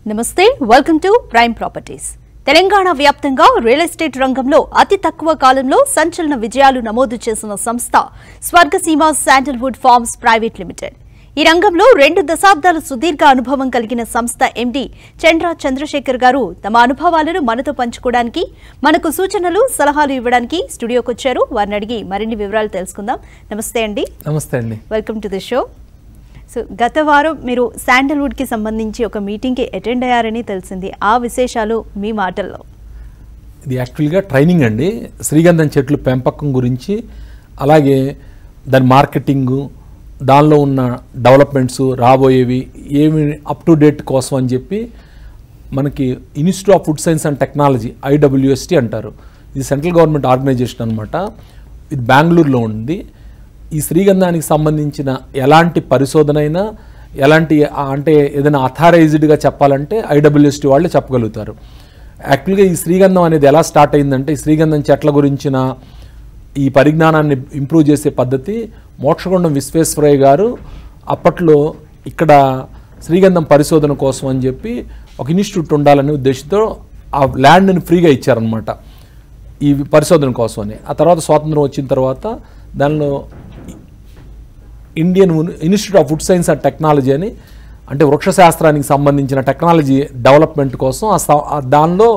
నమస్తే welcome to prime properties Telangana వ్యాప్తంగా real estate రంగంలో అతి తక్కువ కాలంలో సంచలన విజయాలు నమోదు చేసిన సంస్థ Swargaseema sandalwood farms private limited ఈ రంగంలో రెండు దశాబ్దాల సుదీర్ఘ అనుభవం కలిగిన సంస్థ ఎండి చంద్ర చంద్రశేఖర్ గారు తమ అనుభవాలను మనతో పంచుకోవడానికి మనకు సూచనలు సలహాలు ఇవ్వడానికి స్టూడియోకి వచ్చారు వారిని అడిగి మరిన్ని వివరాలు తెలుసుకుందాం నమస్తే అండి నమస్తే అండి welcome to the show so గత వారం మీరు శాండల్వుడ్కి సంబంధించి ఒక మీటింగ్కి అటెండ్ అయ్యారని తెలిసింది ఆ విశేషాలు మీ మాటల్లో ఇది యాక్చువల్గా ట్రైనింగ్ అండి శ్రీగంధం చెట్లు పెంపకం గురించి అలాగే దాని మార్కెటింగు దానిలో ఉన్న డెవలప్మెంట్స్ రాబోయేవి ఏమి అప్ టు డేట్ కోసం అని చెప్పి మనకి institute of food science and technology IWST అంటారు ఇది సెంట్రల్ గవర్నమెంట్ ఆర్గనైజేషన్ అనమాట ఇది బెంగళూరులో ఉంది ఈ శ్రీగంధానికి సంబంధించిన ఎలాంటి పరిశోధన అయినా ఎలాంటి ఆ అంటే ఏదైనా అథారైజ్డ్గా చెప్పాలంటే ఐడబ్ల్యూఎస్టీ వాళ్ళు చెప్పగలుగుతారు యాక్చువల్గా ఈ శ్రీగంధం అనేది ఎలా స్టార్ట్ అయిందంటే ఈ శ్రీగంధం చెట్ల గురించిన ఈ పరిజ్ఞానాన్ని ఇంప్రూవ్ చేసే పద్ధతి మోక్షగుండం విశ్వేశ్వరయ్య గారు అప్పట్లో ఇక్కడ శ్రీగంధం పరిశోధన కోసం అని చెప్పి ఒక ఇన్స్టిట్యూట్ ఉండాలనే ఉద్దేశంతో ఆ ల్యాండ్ని ఫ్రీగా ఇచ్చారనమాట ఈ పరిశోధన కోసమని ఆ తర్వాత స్వాతంత్రం వచ్చిన తర్వాత దానిలో Indian institute of food science and technology అని అంటే వృక్షశాస్త్రానికి సంబంధించిన టెక్నాలజీ డెవలప్మెంట్ కోసం ఆ స- ఆ దానిలో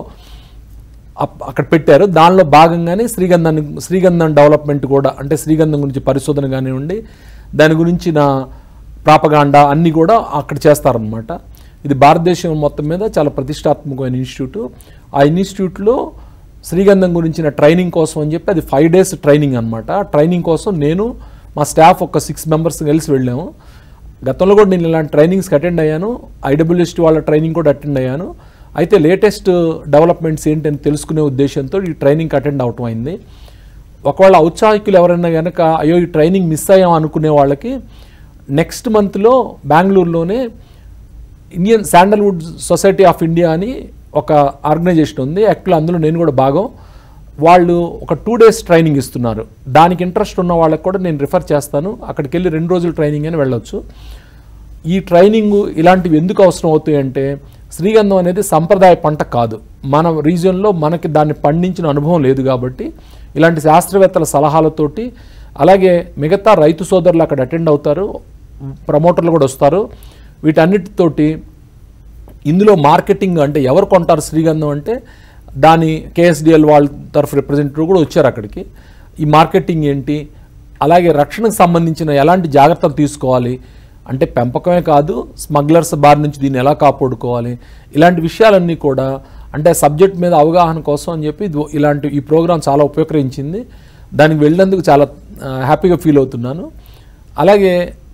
అప్- అక్కడ పెట్టారు దానిలో భాగంగానే శ్రీగంధాన్ని శ్రీగంధం డెవలప్మెంట్ కూడా అంటే శ్రీగంధం గురించి పరిశోధన కానివ్వండి దాని గురించిన ప్రాపగాండా అన్నీ కూడా అక్కడ చేస్తారనమాట ఇది భారతదేశం మొత్తం మీద చాలా ప్రతిష్టాత్మకమైన ఇన్స్టిట్యూట్ ఆ ఇన్స్టిట్యూట్లో శ్రీగంధం గురించిన ట్రైనింగ్ కోసం అని చెప్పి అది ఫైవ్ డేస్ ట్రైనింగ్ అనమాట ట్రైనింగ్ కోసం నేను మా స్టాఫ్ ఒక సిక్స్ మెంబర్స్ కలిసి వెళ్ళాము గతంలో కూడా నేను ఇలాంటి ట్రైనింగ్స్కి అటెండ్ అయ్యాను ఐడబ్ల్యూఎస్టీ వాళ్ళ ట్రైనింగ్ కూడా అటెండ్ అయ్యాను అయితే లేటెస్ట్ డెవలప్మెంట్స్ ఏంటని తెలుసుకునే ఉద్దేశంతో ఈ ట్రైనింగ్కి అటెండ్ అవటం అయింది ఒకవేళ ఔత్సాహికులు ఎవరైనా కనుక అయ్యో ఈ ట్రైనింగ్ మిస్ అయ్యాం అనుకునే వాళ్ళకి నెక్స్ట్ మంత్లో బెంగళూరులోనే Indian sandalwood society of India అని ఒక ఆర్గనైజేషన్ ఉంది యాక్చువల్ అందులో నేను కూడా భాగం వాళ్ళు ఒక టూ డేస్ ట్రైనింగ్ ఇస్తున్నారు దానికి ఇంట్రెస్ట్ ఉన్న వాళ్ళకి కూడా నేను రిఫర్ చేస్తాను అక్కడికి వెళ్ళి రెండు రోజులు ట్రైనింగ్ అని వెళ్ళొచ్చు ఈ ట్రైనింగ్ ఇలాంటివి ఎందుకు అవసరం అవుతాయి అంటే శ్రీగంధం అనేది సంప్రదాయ పంట కాదు మన రీజియన్లో మనకి దాన్ని పండించిన అనుభవం లేదు కాబట్టి ఇలాంటి శాస్త్రవేత్తల సలహాలతోటి అలాగే మిగతా రైతు సోదరులు అక్కడ అటెండ్ అవుతారు ప్రమోటర్లు కూడా వస్తారు వీటన్నిటితోటి ఇందులో మార్కెటింగ్ అంటే ఎవరు కొంటారు శ్రీగంధం అంటే దాని కేఎస్డిఎల్ వాళ్ళ తరఫు రిప్రజెంటేటివ్ కూడా వచ్చారు అక్కడికి ఈ మార్కెటింగ్ ఏంటి అలాగే రక్షణకు సంబంధించిన ఎలాంటి జాగ్రత్తలు తీసుకోవాలి అంటే పెంపకమే కాదు స్మగ్లర్స్ బారి నుంచి దీన్ని ఎలా కాపాడుకోవాలి ఇలాంటి విషయాలన్నీ కూడా అంటే సబ్జెక్ట్ మీద అవగాహన కోసం అని చెప్పి ఇది ఇలాంటి ఈ ప్రోగ్రాం చాలా ఉపయోగించింది దానికి వెళ్ళినందుకు చాలా ఆ, హ్యాపీగా ఫీల్ అవుతున్నాను అలాగే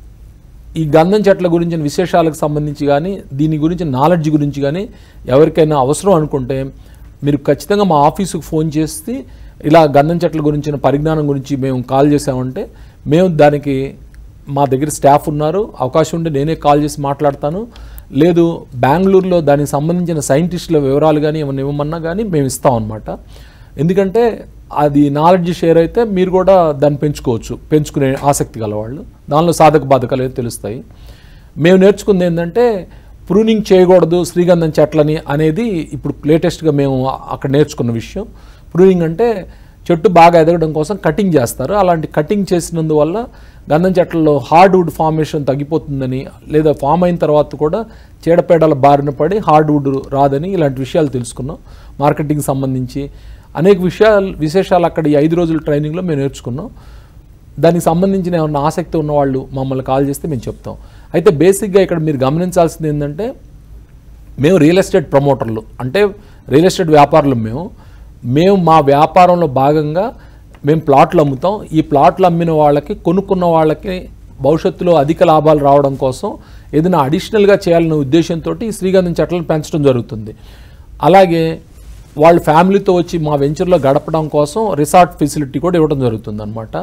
ఈ గంధం చెట్ల గురించిన విశేషాలకు సంబంధించి కానీ దీని గురించి నాలెడ్జ్ గురించి కానీ ఎవరికైనా అవసరం అనుకుంటే మీరు ఖచ్చితంగా మా ఆఫీసుకు ఫోన్ చేసి ఇలా గంధం చెట్ల గురించిన పరిజ్ఞానం గురించి మేము కాల్ చేసామంటే మేము దానికి మా దగ్గర స్టాఫ్ ఉన్నారు అవకాశం ఉంటే నేనే కాల్ చేసి మాట్లాడతాను లేదు బెంగళూరులో దానికి సంబంధించిన సైంటిస్టుల వివరాలు కానీ ఏమైనా ఇవ్వమన్నా కానీ మేము ఇస్తాం అనమాట ఎందుకంటే అది నాలెడ్జ్ షేర్ అయితే మీరు కూడా దాన్ని పెంచుకోవచ్చు పెంచుకునే ఆసక్తి గలవాళ్ళు దానిలో సాధక బాధకాలు ఏదో తెలుస్తాయి మేము నేర్చుకుంది ఏంటంటే ప్రూనింగ్ చేయకూడదు శ్రీగంధం చెట్లని అనేది ఇప్పుడు లేటెస్ట్గా మేము అక్కడ నేర్చుకున్న విషయం ప్రూనింగ్ అంటే చెట్టు బాగా ఎదగడం కోసం కటింగ్ చేస్తారు అలాంటి కటింగ్ చేసినందువల్ల గంధం చెట్లలో హార్డ్ వుడ్ ఫార్మేషన్ తగ్గిపోతుందని లేదా ఫామ్ అయిన తర్వాత కూడా చీడపేడల బారిన పడి హార్డ్ వుడ్ రాదని ఇలాంటి విషయాలు తెలుసుకున్నాం మార్కెటింగ్ సంబంధించి అనేక విషయాలు విశేషాలు అక్కడ ఈ ఐదు రోజుల ట్రైనింగ్లో మేము నేర్చుకున్నాం దానికి సంబంధించిన ఏమన్నా ఆసక్తి ఉన్న వాళ్ళు మమ్మల్ని కాల్ చేస్తే మేము చెప్తాం అయితే బేసిక్గా ఇక్కడ మీరు గమనించాల్సింది ఏంటంటే మేము రియల్ ఎస్టేట్ ప్రమోటర్లు అంటే రియల్ ఎస్టేట్ వ్యాపారులు మేము మేము మా వ్యాపారంలో భాగంగా మేము ప్లాట్లు అమ్ముతాం ఈ ప్లాట్లు అమ్మిన వాళ్ళకి కొనుక్కున్న వాళ్ళకి భవిష్యత్తులో అధిక లాభాలు రావడం కోసం ఏదైనా అడిషనల్గా చేయాలనే ఉద్దేశంతో ఈ శ్రీగంధం చెట్లను పెంచడం జరుగుతుంది అలాగే వాళ్ళ ఫ్యామిలీతో వచ్చి మా వెంచర్లో గడపడం కోసం రిసార్ట్ ఫెసిలిటీ కూడా ఇవ్వడం జరుగుతుంది అనమాట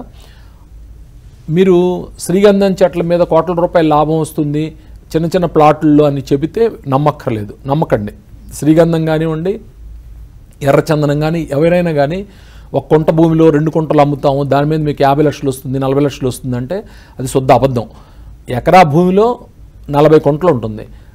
మీరు శ్రీగంధం చెట్ల మీద కోట్ల రూపాయల లాభం వస్తుంది చిన్న చిన్న ప్లాట్లలో అని చెబితే నమ్మక్కర్లేదు నమ్మకండి శ్రీగంధం కానివ్వండి ఎర్రచందనం కానీ ఎవరైనా కానీ ఒక కుంట భూమిలో రెండు కుంటలు అమ్ముతాము దాని మీద మీకు యాభై లక్షలు వస్తుంది నలభై లక్షలు వస్తుంది అంటే అది శుద్ధ అబద్ధం ఎకరా భూమిలో నలభై కుంటలు ఉంటుంది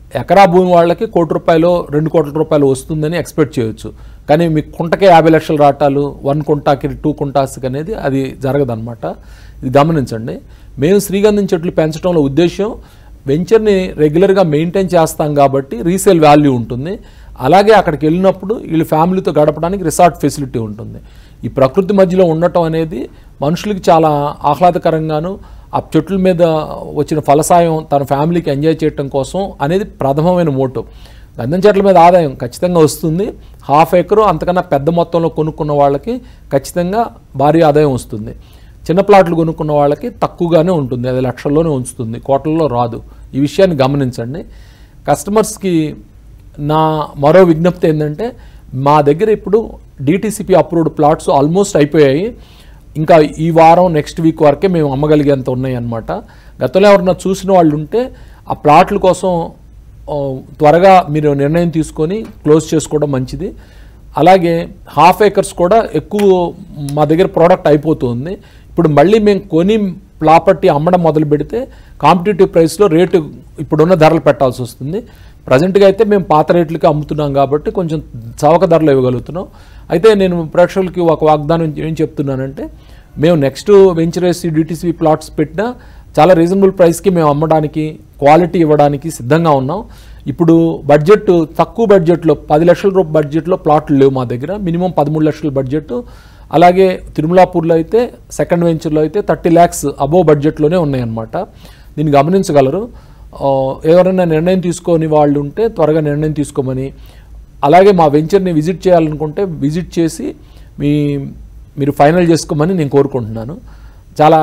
ఎకరా భూమి వాళ్ళకి కోటి రూపాయలు రెండు కోట్ల రూపాయలు వస్తుందని ఎక్స్పెక్ట్ చేయొచ్చు కానీ మీకు కుంటకే యాభై లక్షలు రాటాలు వన్ కుంటాకి టూ కుంటాస్కి అనేది అది జరగదన్నమాట ఇది గమనించండి మేము శ్రీగంధం చెట్లు పెంచడంలో ఉద్దేశం వెంచర్ని రెగ్యులర్గా మెయింటైన్ చేస్తాం కాబట్టి రీసేల్ వాల్యూ ఉంటుంది అలాగే అక్కడికి వెళ్ళినప్పుడు వీళ్ళు ఫ్యామిలీతో గడపడానికి రిసార్ట్ ఫెసిలిటీ ఉంటుంది ఈ ప్రకృతి మధ్యలో ఉండటం అనేది మనుషులకి చాలా ఆహ్లాదకరంగాను ఆ చెట్ల మీద వచ్చిన ఫలసాయం తన ఫ్యామిలీకి ఎంజాయ్ చేయటం కోసం అనేది ప్రథమమైన మోటో గంధం చెట్ల మీద ఆదాయం ఖచ్చితంగా వస్తుంది హాఫ్ ఎకరు అంతకన్నా పెద్ద మొత్తంలో కొనుక్కున్న వాళ్ళకి ఖచ్చితంగా భారీ ఆదాయం వస్తుంది చిన్న ప్లాట్లు కొనుక్కున్న వాళ్ళకి తక్కువగానే ఉంటుంది అది లక్షల్లోనే ఉంచుతుంది కోట్లలో రాదు ఈ విషయాన్ని గమనించండి కస్టమర్స్కి నా మరో విజ్ఞప్తి ఏంటంటే మా దగ్గర ఇప్పుడు డిటీసీపీ అప్రూవ్డ్ ప్లాట్స్ ఆల్మోస్ట్ అయిపోయాయి ఇంకా ఈ వారం నెక్స్ట్ వీక్ వరకే మేము అమ్మగలిగేంత ఉన్నాయి అన్నమాట గతంలో ఎవరన్నా చూసిన వాళ్ళు ఉంటే ఆ ప్లాట్ల కోసం ఆ, త్వరగా మీరు నిర్ణయం తీసుకొని క్లోజ్ చేసుకోవడం మంచిది అలాగే హాఫ్ ఏకర్స్ కూడా ఎక్కువ మా దగ్గర ప్రోడక్ట్ అయిపోతుంది ఇప్పుడు మళ్ళీ మేము కొని ప్రాపర్టీ అమ్మడం మొదలు పెడితే కాంపిటేటివ్ ప్రైస్లో రేటు ఇప్పుడున్న ధరలు పెట్టాల్సి వస్తుంది ప్రజెంట్గా అయితే మేము పాత రేట్లకి అమ్ముతున్నాం కాబట్టి కొంచెం చవక ధరలు ఇవ్వగలుగుతున్నాం అయితే నేను ప్రేక్షకులకి ఒక వాగ్దానం ఏం చెప్తున్నానంటే మేము నెక్స్ట్ వెంచరేసి డిటీసీ ప్లాట్స్ పెట్టినా చాలా రీజనబుల్ ప్రైస్కి మేము అమ్మడానికి క్వాలిటీ ఇవ్వడానికి సిద్ధంగా ఉన్నాం ఇప్పుడు బడ్జెట్ తక్కువ బడ్జెట్లో పది లక్షల రూపాయల బడ్జెట్లో ప్లాట్లు లేవు మా దగ్గర మినిమం పదమూడు లక్షల బడ్జెట్ అలాగే తిరుమలాపూర్లో అయితే సెకండ్ వెంచర్లో అయితే థర్టీ ల్యాక్స్ అబోవ్ బడ్జెట్లోనే ఉన్నాయన్నమాట దీన్ని గమనించగలరు ఆ, ఎవరైనా నిర్ణయం తీసుకొని వాళ్ళు ఉంటే త్వరగా నిర్ణయం తీసుకోమని అలాగే మా వెంచర్ని విజిట్ చేయాలనుకుంటే విజిట్ చేసి మీ మీరు ఫైనల్ చేసుకోమని నేను కోరుకుంటున్నాను చాలా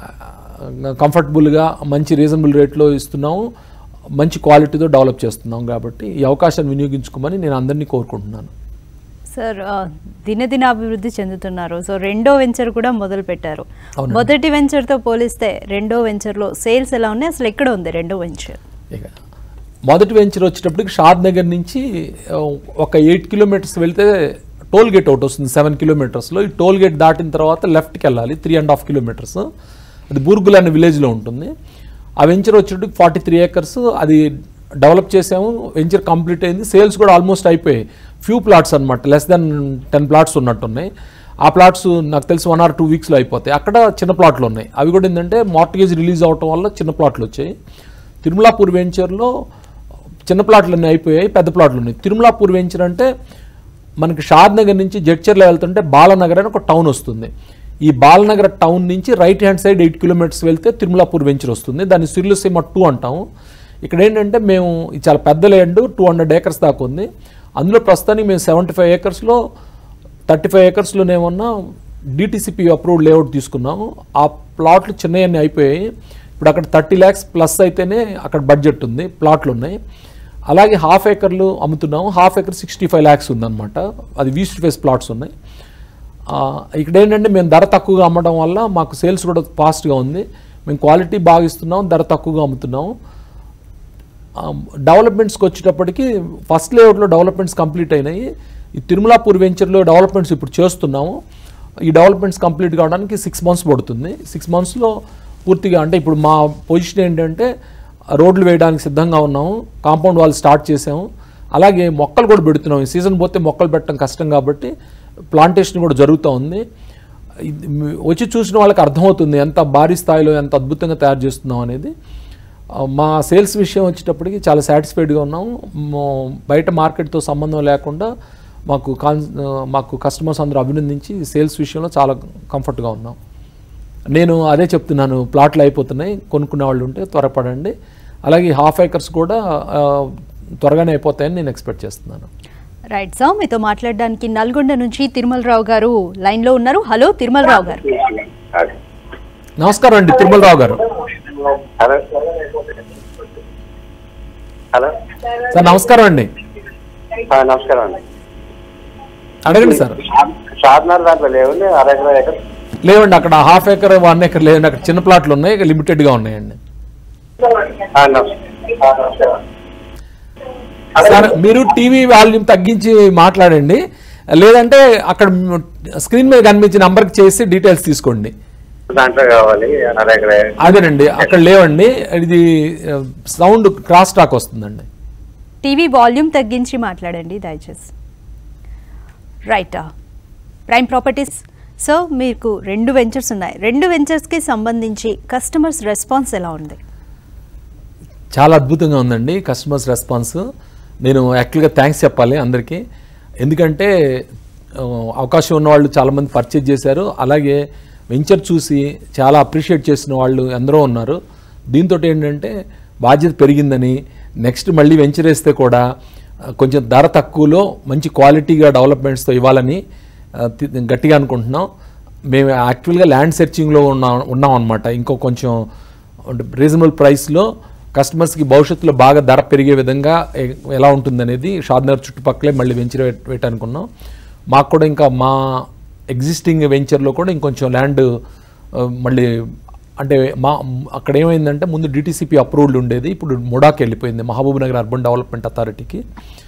కంఫర్టబుల్గా మంచి రీజనబుల్ రేట్లో ఇస్తున్నాము మంచి క్వాలిటీతో డెవలప్ చేస్తున్నాం కాబట్టి ఈ అవకాశాన్ని వినియోగించుకోమని నేను అందరినీ కోరుకుంటున్నాను సార్ ఆ, దినదిన అభివృద్ధి చెందుతున్నారు సో రెండో వెంచర్ కూడా మొదలు పెట్టారు అవునండి. మొదటి వెంచర్తో పోలిస్తే రెండో వెంచర్లో సేల్స్ ఎలా ఉన్నాయి అసలు ఎక్కడ ఉంది రెండో వెంచర్ ఇక మొదటి వెంచర్ వచ్చేటప్పటికి షాద్ నగర్ నుంచి ఆ, ఒక ఎయిట్ కిలోమీటర్స్ వెళ్తే టోల్ గేట్ ఒకటి వస్తుంది సెవెన్ కిలోమీటర్స్లో ఈ టోల్ గేట్ దాటిన తర్వాత లెఫ్ట్కి వెళ్ళాలి త్రీ అండ్ హాఫ్ కిలోమీటర్స్ అది బూర్గుల్ అనే విలేజ్లో ఉంటుంది ఆ వెంచర్ వచ్చేటప్పటికి ఫార్టీ త్రీ ఏకర్స్ అది డెవలప్ చేసాము వెంచర్ కంప్లీట్ అయింది సేల్స్ కూడా ఆల్మోస్ట్ అయిపోయాయి ఫ్యూ ప్లాట్స్ అనమాట లెస్ దెన్ టెన్ ప్లాట్స్ ఉన్నట్టున్నాయి ఆ ప్లాట్స్ నాకు తెలిసి వన్ ఆర్ టూ వీక్స్లో అయిపోతాయి అక్కడ చిన్న ప్లాట్లు ఉన్నాయి అవి కూడా ఏంటంటే మార్టిగేజ్ రిలీజ్ అవటం వల్ల చిన్న ప్లాట్లు వచ్చాయి తిరుమలాపూర్ వెంచర్లో చిన్న ప్లాట్లు అన్నీ అయిపోయాయి పెద్ద ప్లాట్లు ఉన్నాయి తిరుమలాపూర్ వెంచర్ అంటే మనకి షాద్ నగర్ నుంచి జడ్చర్లో వెళ్తుంటే బాలనగర్ అని ఒక టౌన్ వస్తుంది ఈ బాలనగర్ టౌన్ నుంచి right hand side eight kilometres వెళ్తే తిరుమలాపూర్ వెంచర్ వస్తుంది దాన్ని సిర్లుసీమ టూ అంటాము ఇక్కడ ఏంటంటే మేము ఇది చాలా పెద్ద ల్యాండ్ టూ హండ్రెడ్ ఏకర్స్ దాకా ఉంది అందులో ప్రస్తుతానికి మేము సెవెంటీ ఫైవ్ ఏకర్స్లో థర్టీ ఫైవ్ ఏకర్స్లోనేమన్నా డిటీసీపీ అప్రూవ్డ్ లేఅవుట్ తీసుకున్నాము ఆ ప్లాట్లు చిన్నవన్నీ అయిపోయాయి ఇప్పుడు అక్కడ థర్టీ ల్యాక్స్ ప్లస్ అయితేనే అక్కడ బడ్జెట్ ఉంది ప్లాట్లు ఉన్నాయి అలాగే హాఫ్ ఏకర్లు అమ్ముతున్నాము half acre sixty five lakhs ఉందన్నమాట అది వీస్ట్ ఫేస్ ప్లాట్స్ ఉన్నాయి ఆ, ఇక్కడ ఏంటంటే మేము ధర తక్కువగా అమ్మడం వల్ల మాకు సేల్స్ కూడా ఫాస్ట్గా ఉంది మేము క్వాలిటీ బాగా ఇస్తున్నాం ధర తక్కువగా అమ్ముతున్నాము డెవలప్మెంట్స్కి వచ్చేటప్పటికి ఫస్ట్ లేఅవుట్లో డెవలప్మెంట్స్ కంప్లీట్ అయినాయి ఈ తిరుమలాపూర్ వెంచర్లో డెవలప్మెంట్స్ ఇప్పుడు చేస్తున్నాము ఈ డెవలప్మెంట్స్ కంప్లీట్ కావడానికి సిక్స్ మంత్స్ పడుతుంది సిక్స్ మంత్స్లో పూర్తిగా అంటే ఇప్పుడు మా పొజిషన్ ఏంటంటే రోడ్లు వేయడానికి సిద్ధంగా ఉన్నాము కాంపౌండ్ వాల్ స్టార్ట్ చేసాము అలాగే మొక్కలు కూడా పెడుతున్నాం ఈ సీజన్ పోతే మొక్కలు పెట్టడం కష్టం కాబట్టి ప్లాంటేషన్ కూడా జరుగుతూ ఉంది ఇది మీ- వచ్చి చూసిన వాళ్ళకి అర్థమవుతుంది ఎంత భారీ స్థాయిలో ఎంత అద్భుతంగా తయారు చేస్తున్నాం అనేది ఆ, మా సేల్స్ విషయం వచ్చేటప్పటికి చాలా సాటిస్ఫైడ్గా ఉన్నాము మో- బయట మార్కెట్తో సంబంధం లేకుండా మాకు కాన్ ఆ, మాకు కస్టమర్స్ అందరూ అభినందించి సేల్స్ విషయంలో చాలా కంఫర్ట్గా ఉన్నాం నేను అదే చెప్తున్నాను ప్లాట్లు అయిపోతున్నాయి కొనుక్కునే వాళ్ళు ఉంటే త్వరపడండి అలాగే హాఫ్ ఏకర్స్ కూడా ఆ, త్వరగానే అయిపోతాయని నేను ఎక్స్పెక్ట్ చేస్తున్నాను రైట్ సార్ మీతో మాట్లాడడానికి నల్గొండ నుంచి తిరుమలరావు గారు లైన్లో ఉన్నారు హలో తిరుమలరావు గారు నమస్కారం అండి తిరుమలరావు గారు హలో హలో సార్ నమస్కారం అండి ఆ, నమస్కారం అండి అడగండి సార్ షాద్నగర్ దాంట్లో లేవండి అర ఎకరా ఎకర్ లేవండి అక్కడ హాఫ్ ఎకర్ వన్ ఎకర్ లేవండి అక్కడ చిన్న ప్లాట్లు ఉన్నాయి ఇక లిమిటెడ్గా ఉన్నాయండి ఆ, నమస్- ఆ, నమస్కారం సార్ మీరు టీవీ వాల్యూమ్ తగ్గించి మాట్లాడండి లేదంటే అక్కడ స్క్రీన్ మీద కనిపించిన నంబర్కి చేసి డీటెయిల్స్ తీసుకోండి దాంట్లో కావాలి అర ఎకరా అదేనండి అక్కడ లేవండి ఇది సౌండ్ క్రాస్ టాక్ వస్తుందండి టీవీ వాల్యూమ్ తగ్గించి మాట్లాడండి దయచేసి రైట్ ప్రైమ్ ప్రాపర్టీస్ సో మీకు రెండు వెంచర్స్ ఉన్నాయి రెండు వెంచర్స్కి సంబంధించి కస్టమర్స్ రెస్పాన్స్ ఎలా ఉంది చాలా అద్భుతంగా ఉందండి కస్టమర్స్ రెస్పాన్స్ నేను యాక్చువల్గా థ్యాంక్స్ చెప్పాలి అందరికీ ఎందుకంటే ఆ, అవకాశం ఉన్న వాళ్ళు చాలామంది పర్చేజ్ చేశారు అలాగే వెంచర్ చూసి చాలా అప్రిషియేట్ చేసిన వాళ్ళు ఎందరో ఉన్నారు దీంతో ఏంటంటే బాధ్యత పెరిగిందని నెక్స్ట్ మళ్ళీ వెంచర్ వేస్తే కూడా ఆ, కొంచెం ధర తక్కువలో మంచి క్వాలిటీగా డెవలప్మెంట్స్తో ఇవ్వాలని ఆ, తి- గట్టిగా అనుకుంటున్నాం మేము యాక్చువల్గా ల్యాండ్ సెర్చింగ్లో ఉన్నా ఉన్నాం అనమాట ఇంకో కొంచెం రీజనబుల్ ప్రైస్లో కస్టమర్స్కి భవిష్యత్తులో బాగా ధర పెరిగే విధంగా ఎ- ఎలా ఉంటుందనేది షాద్నగర్ చుట్టుపక్కలే మళ్ళీ వెంచర్ పెట్టానుకున్నాం మాకు కూడా ఇంకా మా ఎగ్జిస్టింగ్ వెంచర్లో కూడా ఇంకొంచెం ల్యాండ్ ఆ, మళ్ళీ అంటే మా అక్కడ ఏమైందంటే ముందు డిటీసీపీ అప్రూవ్డ్ ఉండేది ఇప్పుడు ముడాకి వెళ్ళిపోయింది మహబూబ్ నగర్ అర్బన్ డెవలప్మెంట్ అథారిటీకి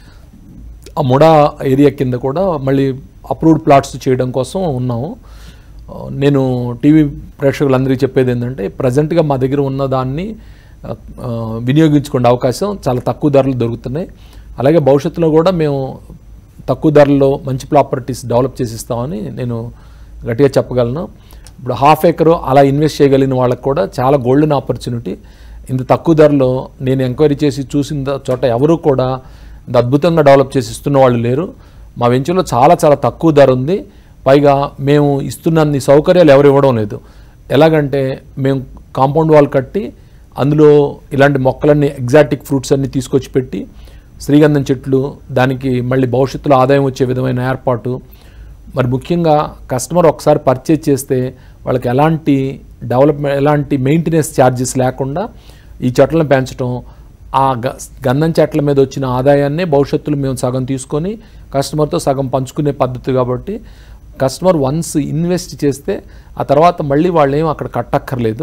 ఆ ముడా ఏరియా కింద కూడా మళ్ళీ అప్రూవ్డ్ ప్లాట్స్ చేయడం కోసం ఉన్నాము ఆ, నేను టీవీ ప్రేక్షకులందరికీ చెప్పేది ఏంటంటే ప్రజెంట్గా మా దగ్గర ఉన్న దాన్ని ఆ, ఆ, వినియోగించుకునే అవకాశం చాలా తక్కువ ధరలు దొరుకుతున్నాయి అలాగే భవిష్యత్తులో కూడా మేము తక్కువ ధరల్లో మంచి ప్రాపర్టీస్ డెవలప్ చేసి ఇస్తామని నేను గట్టిగా చెప్పగలను ఇప్పుడు హాఫ్ ఎకర్ అలా ఇన్వెస్ట్ చేయగలిగిన వాళ్ళకి కూడా చాలా గోల్డెన్ ఆపర్చునిటీ ఇంత తక్కువ ధరలో నేను ఎంక్వైరీ చేసి చూసిన ద- చోట ఎవరు కూడా ఇంత అద్భుతంగా డెవలప్ చేసి ఇస్తున్న వాళ్ళు లేరు మా వెంచర్లో చాలా చాలా తక్కువ ధర ఉంది పైగా మేము ఇస్తున్నన్ని సౌకర్యాలు ఎవరు ఇవ్వడం లేదు ఎలాగంటే మేము కాంపౌండ్ వాల్ కట్టి అందులో ఇలాంటి మొక్కలన్నీ ఎగ్జాటిక్ ఫ్రూట్స్ అన్ని తీసుకొచ్చి పెట్టి శ్రీగంధం చెట్లు దానికి మళ్ళీ భవిష్యత్తులో ఆదాయం వచ్చే విధమైన ఏర్పాటు మరి ముఖ్యంగా కస్టమర్ ఒకసారి పర్చేజ్ చేస్తే వాళ్ళకి ఎలాంటి డెవలప్మెంట్ ఎలాంటి మెయింటెనెన్స్ ఛార్జెస్ లేకుండా ఈ చెట్లను పెంచడం ఆ గ గంధం చెట్ల మీద వచ్చిన ఆదాయాన్నే భవిష్యత్తులో మేము సగం తీసుకొని కస్టమర్తో సగం పంచుకునే పద్ధతి కాబట్టి కస్టమర్ వన్స్ ఇన్వెస్ట్ చేస్తే ఆ తర్వాత మళ్ళీ వాళ్ళు ఏం అక్కడ కట్టక్కర్లేదు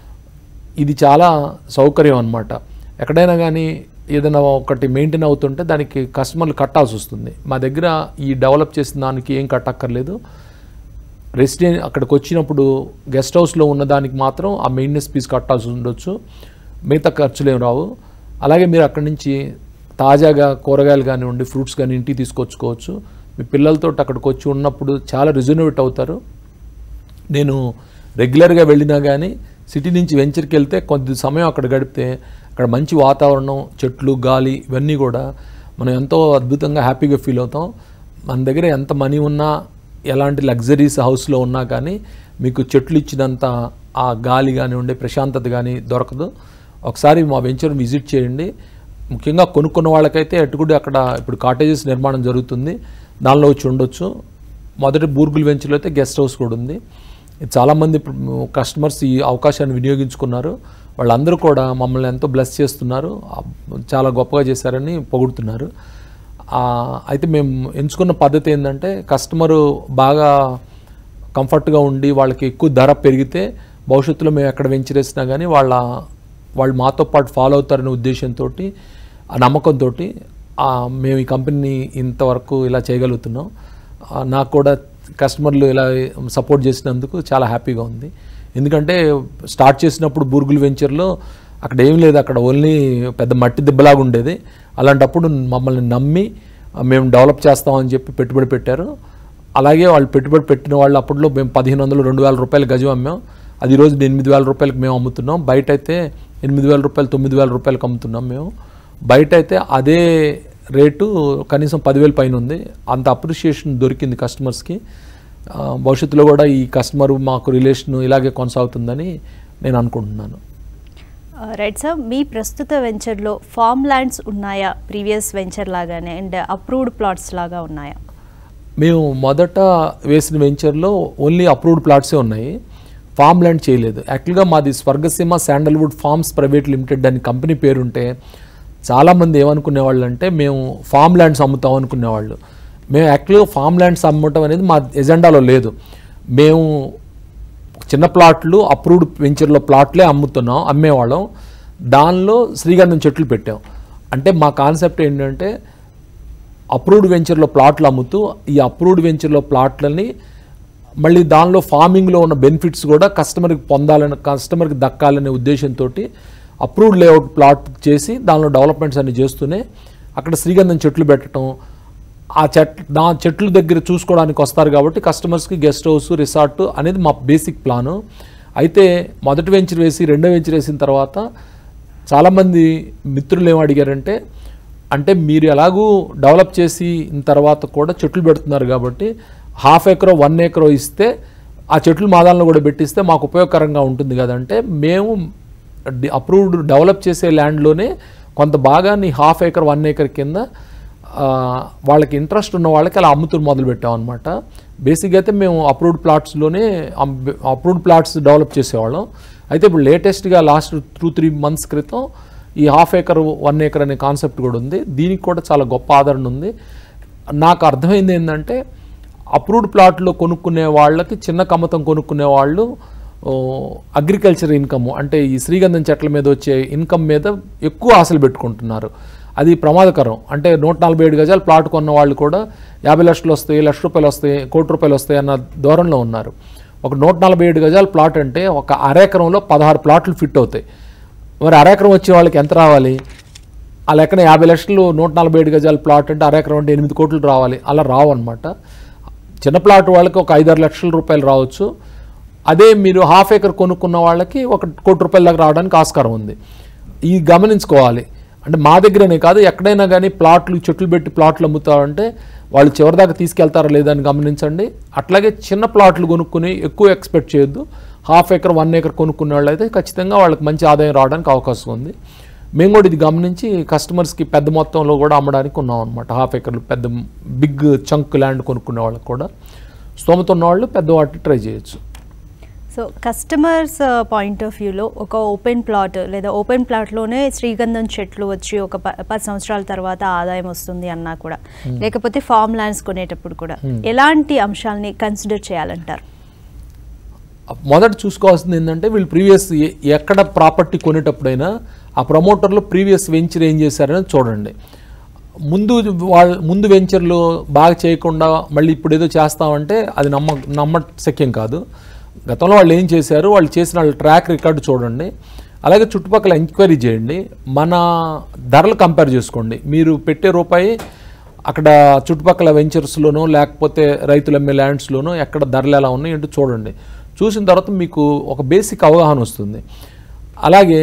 ఇది చాలా సౌకర్యం అనమాట ఎక్కడైనా కానీ ఏదైనా ఒకటి మెయింటైన్ అవుతుంటే దానికి కస్టమర్లు కట్టాల్సి వస్తుంది మా దగ్గర ఈ డెవలప్ చేసిన దానికి ఏం కట్టక్కర్లేదు రెసిడెంట్ అక్కడికి వచ్చినప్పుడు గెస్ట్ హౌస్లో ఉన్న దానికి మాత్రం ఆ మెయింటెనెన్స్ ఫీజు కట్టాల్సి ఉండొచ్చు మిగతా ఖర్చులు ఏం రావు అలాగే మీరు అక్కడి నుంచి తాజాగా కూరగాయలు కానివ్వండి ఫ్రూట్స్ కానీ ఇంటికి తీసుకొచ్చుకోవచ్చు మీ పిల్లలతో అక్కడికి వచ్చి ఉన్నప్పుడు చాలా రిజనవేట్ అవుతారు నేను రెగ్యులర్గా వెళ్ళినా కానీ సిటీ నుంచి వెంచర్కి వెళ్తే కొద్ది సమయం అక్కడ గడిపితే అక్కడ మంచి వాతావరణం చెట్లు గాలి ఇవన్నీ కూడా మనం ఎంతో అద్భుతంగా హ్యాపీగా ఫీల్ అవుతాం మన దగ్గర ఎంత మనీ ఉన్నా ఎలాంటి లగ్జరీస్ హౌస్లో ఉన్నా కానీ మీకు చెట్లు ఇచ్చినంత ఆ గాలి కానీ ఉండే ప్రశాంతత కానీ దొరకదు ఒకసారి మా వెంచర్ విజిట్ చేయండి ముఖ్యంగా కొనుక్కున్న వాళ్ళకైతే ఎటుకుడి అక్కడ ఇప్పుడు కాటేజెస్ నిర్మాణం జరుగుతుంది దానిలో వచ్చి ఉండొచ్చు మొదటి బూర్గుల్ వెంచర్లో అయితే గెస్ట్ హౌస్ కూడా ఉంది ఇది చాలామంది ఇప్పుడు కస్టమర్స్ ఈ అవకాశాన్ని వినియోగించుకున్నారు వాళ్ళందరూ కూడా మమ్మల్ని ఎంతో బ్లెస్ చేస్తున్నారు ఆ, చాలా గొప్పగా చేశారని పొగుడుతున్నారు ఆ, అయితే మేము ఎంచుకున్న పద్ధతి ఏంటంటే కస్టమరు బాగా కంఫర్ట్గా ఉండి వాళ్ళకి ఎక్కువ ధర పెరిగితే భవిష్యత్తులో మేము ఎక్కడ వెంచరేసినా కానీ వాళ్ళ వాళ్ళు మాతో పాటు ఫాలో అవుతారనే ఉద్దేశంతో ఆ నమ్మకంతో మేము ఈ కంపెనీని ఇంతవరకు ఇలా చేయగలుగుతున్నాం ఆ, నాకు కూడా కస్టమర్లు ఇలా సపోర్ట్ చేసినందుకు చాలా హ్యాపీగా ఉంది ఎందుకంటే స్టార్ట్ చేసినప్పుడు బూర్గుల్ వెంచర్లో అక్కడ ఏం లేదు అక్కడ ఓన్లీ పెద్ద మట్టి దెబ్బలాగా ఉండేది అలాంటప్పుడు మమ్మల్ని నమ్మి ఆ, మేము డెవలప్ చేస్తామని చెప్పి పెట్టుబడి పెట్టారు అలాగే వాళ్ళు పెట్టుబడి పెట్టిన వాళ్ళు అప్పట్లో మేము పదిహేను వందలు రెండు వేల రూపాయలు గజం అమ్మాం అది ఈ రోజు ఎనిమిది వేల రూపాయలకి మేము అమ్ముతున్నాం బయట అయితే ఎనిమిది వేల రూపాయలు తొమ్మిది వేల రూపాయలకి అమ్ముతున్నాం మేము బయట అయితే అదే రేటు కనీసం పదివేల పైన ఉంది అంత అప్రిషియేషన్ దొరికింది కస్టమర్స్కి ఆ, భవిష్యత్తులో కూడా ఈ కస్టమర్ మాకు రిలేషన్ ఇలాగే కొనసాగుతుందని నేను అనుకుంటున్నాను రైట్ సార్ మీ ప్రస్తుత వెంచర్లో ఫామ్ ల్యాండ్స్ ఉన్నాయా ప్రీవియస్ వెంచర్ లాగానే అండ్ అప్రూవ్డ్ ప్లాట్స్ లాగా ఉన్నాయా మేము మొదట వేసిన వెంచర్లో ఓన్లీ అప్రూవ్డ్ ప్లాట్సే ఉన్నాయి ఫామ్ ల్యాండ్ చేయలేదు యాక్చువల్గా మాది Swargaseema sandalwood farms private limited అని కంపెనీ పేరుంటే చాలామంది ఏమనుకునేవాళ్ళు అంటే మేము ఫామ్ ల్యాండ్స్ అమ్ముతాం అనుకునేవాళ్ళు మేము యాక్చువల్గా ఫామ్ ల్యాండ్స్ అమ్మటం అనేది మా ఎజెండాలో లేదు మేము చిన్న ప్లాట్లు అప్రూవ్డ్ వెంచర్లో ప్లాట్లే అమ్ముతున్నాం అమ్మేవాళ్ళం దానిలో శ్రీగంధం చెట్లు పెట్టాం అంటే మా కాన్సెప్ట్ ఏంటంటే అప్రూవ్డ్ వెంచర్లో ప్లాట్లు అమ్ముతూ ఈ అప్రూవ్డ్ వెంచర్లో ప్లాట్లని మళ్ళీ దానిలో ఫార్మింగ్లో ఉన్న బెనిఫిట్స్ కూడా కస్టమర్కి పొందాలని కస్టమర్కి దక్కాలనే ఉద్దేశంతో అప్రూవ్డ్ లేఅవుట్ ప్లాట్ చేసి దానిలో డెవలప్మెంట్స్ అన్ని చేస్తూనే అక్కడ శ్రీగంధం చెట్లు పెట్టడం ఆ చెట్ నా చెట్ల దగ్గర చూసుకోవడానికి వస్తారు కాబట్టి కస్టమర్స్కి గెస్ట్ హౌస్ రిసార్ట్ అనేది మా బేసిక్ ప్లాను అయితే మొదటి వెంచర్ వేసి రెండో వెంచర్ వేసిన తర్వాత చాలామంది మిత్రులు ఏం అడిగారంటే అంటే మీరు ఎలాగూ డెవలప్ చేసి తర్వాత కూడా చెట్లు పెడుతున్నారు కాబట్టి హాఫ్ ఎకరో వన్ ఎకరో ఇస్తే ఆ చెట్లు మాదాలను కూడా పెట్టిస్తే మాకు ఉపయోగకరంగా ఉంటుంది కదంటే మేము అప్రూవ్డ్ డెవలప్ చేసే ల్యాండ్లోనే కొంత భాగాన్ని హాఫ్ ఏకర్ వన్ ఏకర్ కింద ఆ, వాళ్ళకి ఇంట్రెస్ట్ ఉన్న వాళ్ళకి అలా అమ్ముతూ మొదలు పెట్టాం అనమాట బేసిక్గా అయితే మేము అప్రూవ్డ్ ప్లాట్స్లోనే అప్రూవ్డ్ ప్లాట్స్ డెవలప్ చేసేవాళ్ళం అయితే ఇప్పుడు లేటెస్ట్గా లాస్ట్ టూ త్రీ మంత్స్ క్రితం ఈ హాఫ్ ఏకర్ వన్ ఏకర్ అనే కాన్సెప్ట్ కూడా ఉంది దీనికి కూడా చాలా గొప్ప ఆదరణ ఉంది నాకు అర్థమైంది ఏంటంటే అప్రూవ్డ్ ప్లాట్లో కొనుక్కునే వాళ్ళకి చిన్న కమ్మతం కొనుక్కునే వాళ్ళు అగ్రికల్చర్ ఇన్కమ్ అంటే ఈ శ్రీగంధం చెట్ల మీద వచ్చే ఇన్కమ్ మీద ఎక్కువ ఆశలు పెట్టుకుంటున్నారు అది ప్రమాదకరం అంటే నూట నలభై ఏడు గజాలు ప్లాట్ కొన్న వాళ్ళు కూడా యాభై లక్షలు వస్తాయి లక్ష రూపాయలు వస్తాయి కోటి రూపాయలు వస్తాయి అన్న ధోరణిలో ఉన్నారు ఒక నూట నలభై ఏడు గజాల ప్లాట్ అంటే ఒక అరెకరంలో పదహారు ప్లాట్లు ఫిట్ అవుతాయి మరి అరెకరం వచ్చే వాళ్ళకి ఎంత రావాలి ఆ లెక్కన యాభై లక్షలు నూట నలభై ఏడు గజాల ప్లాట్ అంటే అరెకరం అంటే ఎనిమిది కోట్లు రావాలి అలా రావు అనమాట చిన్న ప్లాట్ వాళ్ళకి ఒక ఐదారు లక్షల రూపాయలు రావచ్చు అదే మీరు హాఫ్ ఏకర్ కొనుక్కున్న వాళ్ళకి ఒక కోటి రూపాయల దాకా రావడానికి ఆస్కారం ఉంది ఇది గమనించుకోవాలి అంటే మా దగ్గరనే కాదు ఎక్కడైనా కానీ ప్లాట్లు చెట్లు పెట్టి ప్లాట్లు అమ్ముతారంటే వాళ్ళు చివరిదాకా తీసుకెళ్తారా లేదా అని గమనించండి అట్లాగే చిన్న ప్లాట్లు కొనుక్కుని ఎక్కువ ఎక్స్పెక్ట్ చేయొద్దు హాఫ్ ఏకర్ వన్ ఏకర్ కొనుక్కునే వాళ్ళు అయితే ఖచ్చితంగా వాళ్ళకి మంచి ఆదాయం రావడానికి అవకాశం ఉంది మేము కూడా ఇది గమనించి కస్టమర్స్కి పెద్ద మొత్తంలో కూడా అమ్మడానికి ఉన్నాం అనమాట హాఫ్ ఏకర్లు పెద్ద బిగ్ చంక్ ల్యాండ్ కొనుక్కునే వాళ్ళకి కూడా స్తోమత ఉన్న వాళ్ళు పెద్ద వాటి ట్రై చేయొచ్చు సో కస్టమర్స్ పాయింట్ ఆఫ్ వ్యూలో ఒక ఓపెన్ ప్లాట్ లేదా ఓపెన్ ప్లాట్లోనే శ్రీగంధం చెట్లు వచ్చి ఒక ప- పది సంవత్సరాల తర్వాత ఆదాయం వస్తుంది అన్నా కూడా లేకపోతే ఫామ్ ల్యాండ్స్ కొనేటప్పుడు కూడా ఎలాంటి అంశాలని కన్సిడర్ చేయాలంటారు మొదట చూసుకోవాల్సింది ఏంటంటే వీళ్ళు ప్రీవియస్ ఎక్కడ ప్రాపర్టీ కొనేటప్పుడైనా ఆ ప్రమోటర్లు ప్రీవియస్ వెంచర్ ఏం చేశారని చూడండి ముందు వాళ్ళ ముందు వెంచర్లు బాగా చేయకుండా మళ్ళీ ఇప్పుడు ఏదో చేస్తామంటే అది నమ్మ నమ్మ శక్యం కాదు గతంలో వాళ్ళు ఏం చేశారు వాళ్ళు చేసిన వాళ్ళ ట్రాక్ రికార్డు చూడండి అలాగే చుట్టుపక్కల ఎంక్వైరీ చేయండి మన ధరలు కంపేర్ చేసుకోండి మీరు పెట్టే రూపాయి అక్కడ చుట్టుపక్కల వెంచర్స్లోనో లేకపోతే రైతులు అమ్మే ల్యాండ్స్లోనో ఎక్కడ ధరలు ఎలా ఉన్నాయి ఏంటో చూడండి చూసిన తర్వాత మీకు ఒక బేసిక్ అవగాహన వస్తుంది అలాగే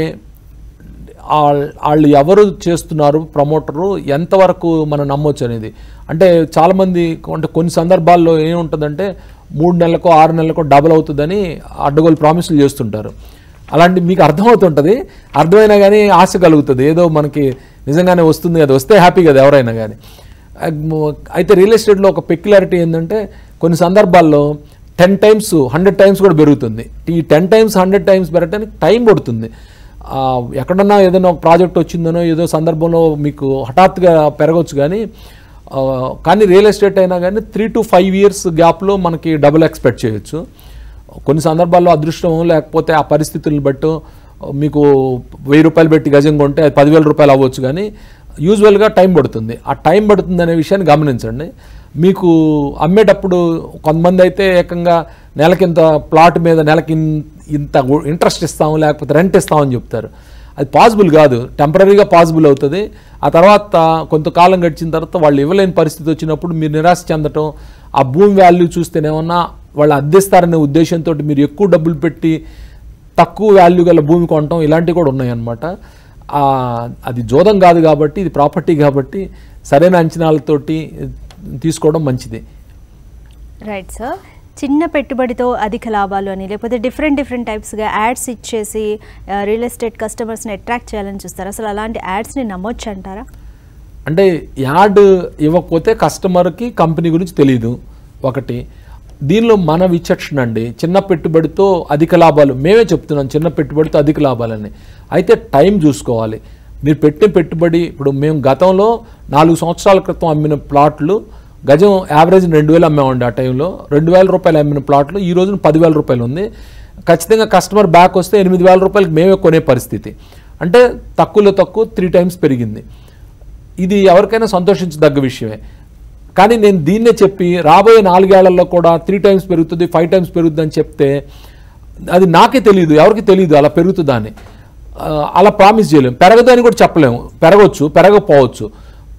ఆల్- వాళ్ళు ఎవరు చేస్తున్నారు ప్రమోటరు ఎంతవరకు మనం నమ్మొచ్చు అనేది అంటే చాలామంది అంటే కొన్ని సందర్భాల్లో ఏముంటుందంటే మూడు నెలలకో ఆరు నెలలకో డబుల్ అవుతుందని అడ్డగోలు ప్రామిసులు చేస్తుంటారు అలాంటి మీకు అర్థమవుతుంటుంది అర్థమైనా కానీ ఆశ కలుగుతుంది ఏదో మనకి నిజంగానే వస్తుంది అది వస్తే హ్యాపీ కదా ఎవరైనా కానీ అయితే రియల్ ఎస్టేట్లో ఒక పెక్యులారిటీ ఏంటంటే కొన్ని సందర్భాల్లో టెన్ టైమ్స్ హండ్రెడ్ టైమ్స్ కూడా పెరుగుతుంది ఈ టెన్ టైమ్స్ హండ్రెడ్ టైమ్స్ పెరగడానికి టైం పడుతుంది ఆ, ఎక్కడన్నా ఏదైనా ఒక ప్రాజెక్ట్ వచ్చిందనో ఏదో సందర్భంలో మీకు హఠాత్తుగా పెరగవచ్చు కానీ ఆ, కానీ రియల్ ఎస్టేట్ అయినా కానీ త్రీ టు ఫైవ్ ఇయర్స్ గ్యాప్లో మనకి డబుల్ ఎక్స్పెక్ట్ చేయొచ్చు కొన్ని సందర్భాల్లో అదృష్టం లేకపోతే ఆ పరిస్థితులను బట్టి మీకు వెయ్యి రూపాయలు పెట్టి గజం కొంటే అది పదివేల రూపాయలు అవ్వచ్చు కానీ యూజువల్గా టైం పడుతుంది ఆ టైం పడుతుంది అనే విషయాన్ని గమనించండి మీకు అమ్మేటప్పుడు కొంతమంది అయితే ఏకంగా నెలకింత ప్లాట్ మీద నెలకి ఇన్- ఇంత ఇంట్రెస్ట్ ఇస్తాము లేకపోతే రెంట్ ఇస్తామని చెప్తారు అది పాసిబుల్ కాదు టెంపరీగా పాసిబుల్ అవుతుంది ఆ తర్వాత కొంతకాలం గడిచిన తర్వాత వాళ్ళు ఇవ్వలేని పరిస్థితి వచ్చినప్పుడు మీరు నిరాశ చెందటం ఆ భూమి వాల్యూ చూస్తేనేమన్నా వాళ్ళు అద్దెస్తారనే ఉద్దేశంతో మీరు ఎక్కువ డబ్బులు పెట్టి తక్కువ వాల్యూ గల భూమి కొనటం ఇలాంటివి కూడా ఉన్నాయన్నమాట ఆ, అది జోదం కాదు కాబట్టి ఇది ప్రాపర్టీ కాబట్టి సరైన అంచనాలతోటి తీసుకోవడం మంచిది రైట్ సార్ చిన్న పెట్టుబడితో అధిక లాభాలు అని లేకపోతే డిఫరెంట్ డిఫరెంట్ టైప్స్గా యాడ్స్ ఇచ్చేసి రియల్ ఎస్టేట్ కస్టమర్స్ని అట్రాక్ట్ చేయాలని చూస్తారు అసలు అలాంటి యాడ్స్ని నమ్మొచ్చు అంటారా అంటే యాడ్ ఇవ్వకపోతే కస్టమర్కి కంపెనీ గురించి తెలియదు ఒకటి దీనిలో మన విచక్షణ అండి చిన్న పెట్టుబడితో అధిక లాభాలు మేమే చెప్తున్నాం చిన్న పెట్టుబడితో అధిక లాభాలని అయితే టైం చూసుకోవాలి మీరు పెట్టిన పెట్టుబడి ఇప్పుడు మేము గతంలో నాలుగు సంవత్సరాల క్రితం అమ్మిన ప్లాట్లు గజం యావరేజ్ రెండు వేలు అమ్మామండి ఆ టైంలో రెండు వేల రూపాయలు అమ్మిన ప్లాట్లు ఈ రోజున పదివేల రూపాయలు ఉంది ఖచ్చితంగా కస్టమర్ బ్యాక్ వస్తే ఎనిమిది వేల రూపాయలకి మేమే కొనే పరిస్థితి అంటే తక్కువలో తక్కువ త్రీ టైమ్స్ పెరిగింది ఇది ఎవరికైనా సంతోషించదగ్గ విషయమే కానీ నేను దీన్నే చెప్పి రాబోయే నాలుగేళ్లలో కూడా త్రీ టైమ్స్ పెరుగుతుంది ఫైవ్ టైమ్స్ పెరుగుతుంది అని చెప్తే అది నాకే తెలియదు ఎవరికి తెలియదు అలా పెరుగుతుందా అని ఆ, అలా ప్రామిస్ చేయలేము పెరగదు అని కూడా చెప్పలేము పెరగవచ్చు పెరగకపోవచ్చు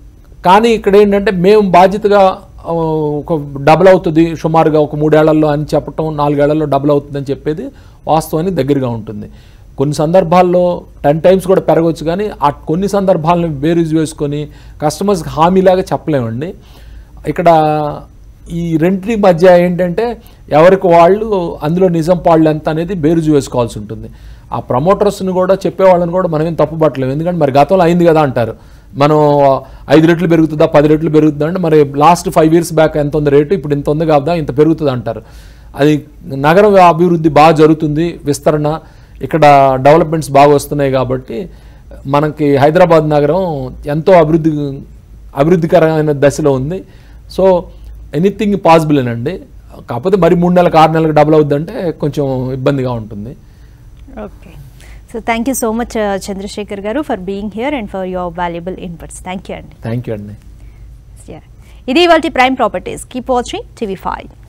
కానీ ఇక్కడ ఏంటంటే మేము బాధ్యతగా ఆ, ఒక డబుల్ అవుతుంది సుమారుగా ఒక మూడేళ్లలో అని చెప్పటం నాలుగేళ్లలో డబుల్ అవుతుందని చెప్పేది వాస్తవానికి దగ్గరగా ఉంటుంది కొన్ని సందర్భాల్లో టెన్ టైమ్స్ కూడా పెరగవచ్చు కానీ ఆ కొన్ని సందర్భాలను బేరీజ్ వేసుకొని కస్టమర్స్కి హామీలాగా చెప్పలేమండి ఇక్కడ ఈ రెండింటి మధ్య ఏంటంటే ఎవరికి వాళ్ళు అందులో నిజం పాళ్ళు ఎంత అనేది బేరుజు వేసుకోవాల్సి ఉంటుంది ఆ ప్రమోటర్స్ని కూడా చెప్పేవాళ్ళని కూడా మనం ఏం తప్పుపట్టలేము ఎందుకంటే మరి గతంలో అయింది కదా అంటారు మనం ఐదు రెట్లు పెరుగుతుందా పది రెట్లు పెరుగుతుందా అంటే మరి లాస్ట్ ఫైవ్ ఇయర్స్ బ్యాక్ ఎంత ఉంది రేటు ఇప్పుడు ఇంత ఉంది కదా ఇంత పెరుగుతుంది అంటారు అది నగరం అభివృద్ధి బాగా జరుగుతుంది విస్తరణ ఇక్కడ డెవలప్మెంట్స్ బాగా వస్తున్నాయి కాబట్టి మనకి హైదరాబాద్ నగరం ఎంతో అభివృద్ధి అభివృద్ధికరమైన దశలో ఉంది సో ఎనీథింగ్ పాసిబులేనండి కాకపోతే మరి మూడు నెలలకు ఆరు నెలలకు డబుల్ అవుద్దంటే కొంచెం ఇబ్బందిగా ఉంటుంది okay so thank you so much Chandrashekar garu for being here and for your valuable inputs thank you అండి థ్యాంక్ యూ అండి ఇది ఇవాళ prime properties keep watching TV five